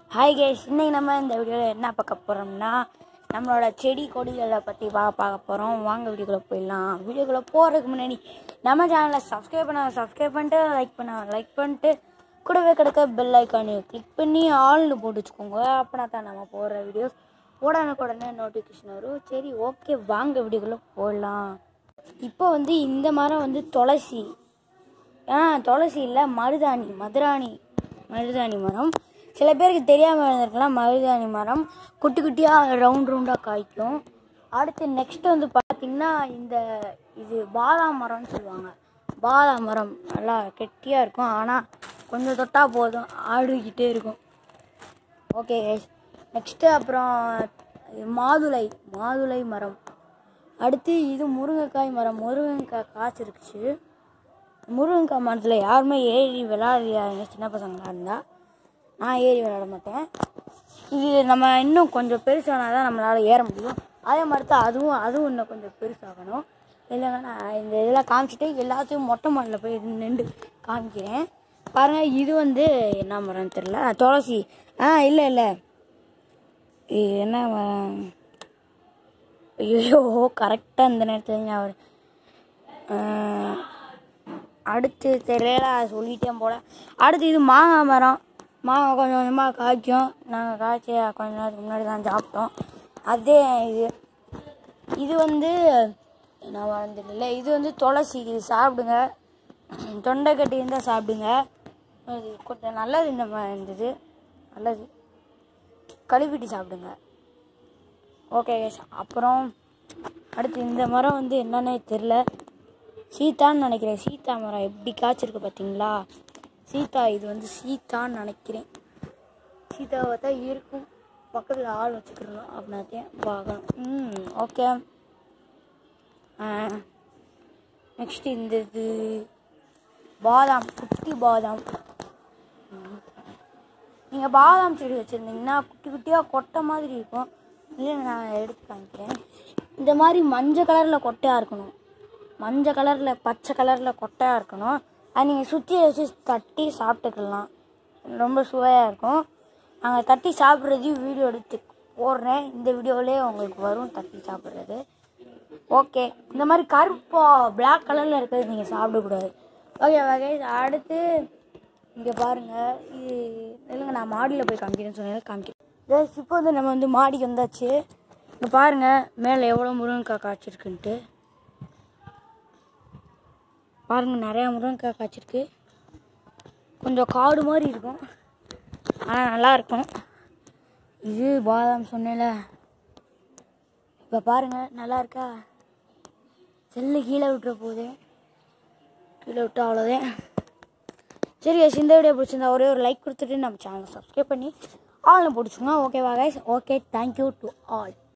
hi guys இன்னைக்கு நம்ம இந்த வீடியோவில் என்ன பார்க்க போகிறோம்னா நம்மளோட செடி கொடிகளை பற்றி பார்க்க பார்க்க போகிறோம் வாங்க வீடியோக்குள்ளே போயிடலாம் வீடியோக்குள்ளே போகிறதுக்கு முன்னாடி நம்ம சேனலை சப்ஸ்கிரைப் பண்ண சப்ஸ்கிரைப் பண்ணிட்டு லைக் பண்ண லைக் பண்ணிட்டு கூடவே கிடக்க பெல் ஐக்கானு கிளிக் பண்ணி ஆள்னு போட்டு வச்சுக்கோங்க அப்படின்னா தான் நம்ம போடுற வீடியோஸ் உடனுக்குடனே நோட்டிஃபிகேஷன் வரும் சரி ஓகே வாங்க வீடியோக்குள்ளே போயிடலாம் இப்போ வந்து இந்த மரம் வந்து துளசி ஆ துளசி இல்லை மருதாணி மதுராணி மருதாணி மரம் சில பேருக்கு தெரியாமல் இருந்திருக்கலாம் மருதாணி மரம் குட்டி குட்டியாக ரவுண்ட் ரவுண்டாக காய்க்கும் அடுத்து நெக்ஸ்ட் வந்து பார்த்திங்கன்னா இந்த இது பாதாம் மரம்னு சொல்லுவாங்க பாதாம் மரம் நல்லா கெட்டியாக இருக்கும் ஆனால் கொஞ்சம் தொட்டால் போதும் ஆடிக்கிட்டே இருக்கும் ஓகே நெக்ஸ்ட்டு அப்புறம் இது மாதுளை மாதுளை மரம் அடுத்து இது முருங்கைக்காய் மரம் முருங்கைக்காய் காய்ச்சிருக்குச்சு முருங்கைக்காய் மரத்தில் யாருமே ஏறி விளையாடுறாங்க சின்ன பசங்களாக இருந்தால் நான் ஏறி விளையாட மாட்டேன் இது நம்ம இன்னும் கொஞ்சம் பெருசானால் தான் நம்மளால் ஏற முடியும் அதே மாதிரி தான் அதுவும் அதுவும் இன்னும் கொஞ்சம் பெருசாகணும் இல்லைங்க நான் இந்த இதெல்லாம் காமிச்சிட்டு எல்லாத்தையும் மொட்டை மாடியில் போய் நின்று காமிக்கிறேன் பாருங்கள் இது வந்து என்ன மரம்னு தெரில துளசி ஆ இல்லை இல்லை இது என்ன மரம் ஐயோ கரெக்டாக இந்த நேரத்தில் ஞாபகம் ஆஹ், அடுத்து தெரியல சொல்லிட்டேன் போல அடுத்து இது மாங்காய் மரம் மாங்காய் கொஞ்சம் கொஞ்சமாக காய்க்கும் நாங்கள் காய்ச்சி கொஞ்ச நேரத்துக்கு முன்னாடி தான் சாப்பிட்டோம் அதே இது இது வந்து நான் வளர்ந்துடல இது வந்து துளசி இது சாப்பிடுங்க தொண்டை கட்டி இருந்தால் சாப்பிடுங்க இது கொஞ்சம் நல்லது இந்த ம- இந்த இது நல்லது கழுவிட்டு சாப்பிடுங்க ஓகே அப்புறம் அடுத்து இந்த மரம் வந்து என்னன்னே தெரில சீத்தான்னு நினைக்கிறேன் சீத்தா மரம் எப்படி காய்ச்சிருக்கு பார்த்தீங்களா சீத்தா இது வந்து சீத்தான்னு நினைக்கிறேன் சீத்தாவை தான் இருக்கும் பக்கத்தில் ஆள் வச்சுக்கிறோம் அப்படின்னாத்தையும் பார்க்கணும் ம் ஓகே நெக்ஸ்ட் இந்த இது பாதாம் குட்டி பாதாம் நீங்கள் பாதாம் செடி வச்சுருந்தீங்கன்னா குட்டி குட்டியாக கொட்டை மாதிரி இருக்கும் இல்லை நான் எடுத்து காமிக்கிறேன் இந்த மாதிரி மஞ்சள் கலரில் கொட்டையாக இருக்கணும் மஞ்சள் கலரில் பச்சை கலரில் கொட்டையாக இருக்கணும் அது நீங்கள் சுற்றி வச்சு தட்டி சாப்பிட்டுக்கலாம் ரொம்ப சுவையாக இருக்கும் நாங்கள் தட்டி சாப்பிட்றதையும் வீடியோ எடுத்து போடுறேன் இந்த வீடியோவிலே உங்களுக்கு வரும் தட்டி சாப்பிட்றது ஓகே இந்த மாதிரி கருப்பா Black கலரில் இருக்கிறது நீங்கள் சாப்பிடக்கூடாது ஓகே வகை அடுத்து இங்கே பாருங்கள் இது இல்லைங்க நான் மாடியில் போய் காமிக்கிறேன்னு சொன்னேன் காமிக்கிறேன் Guys, இப்போ வந்து நம்ம வந்து மாடிக்கு வந்தாச்சு இங்கே பாருங்கள் மேலே எவ்வளோ முருங்கைக்காய் காய்ச்சிருக்குன்ட்டு பாருங்கள் நிறையா முருங்கைக்காய் காய்ச்சிருக்கு கொஞ்சம் காடு மாதிரி இருக்கும் ஆனால் நல்லா இருக்கும் இது பாதாம் சொன்னேன்ல இப்போ பாருங்கள் நல்லா இருக்கா செல்லு கீழே விட்டுற போகுது கீழே விட்டு அவ்வளோதான் சரி guys, இந்த வீடியோ பிடிச்சிருந்தா ஒரே ஒரு லைக் கொடுத்துட்டு நம்ம சேனலை சப்ஸ்கிரைப் பண்ணி ஆள்னு பிடிச்சிங்க ஓகேவா guys okay thank you to all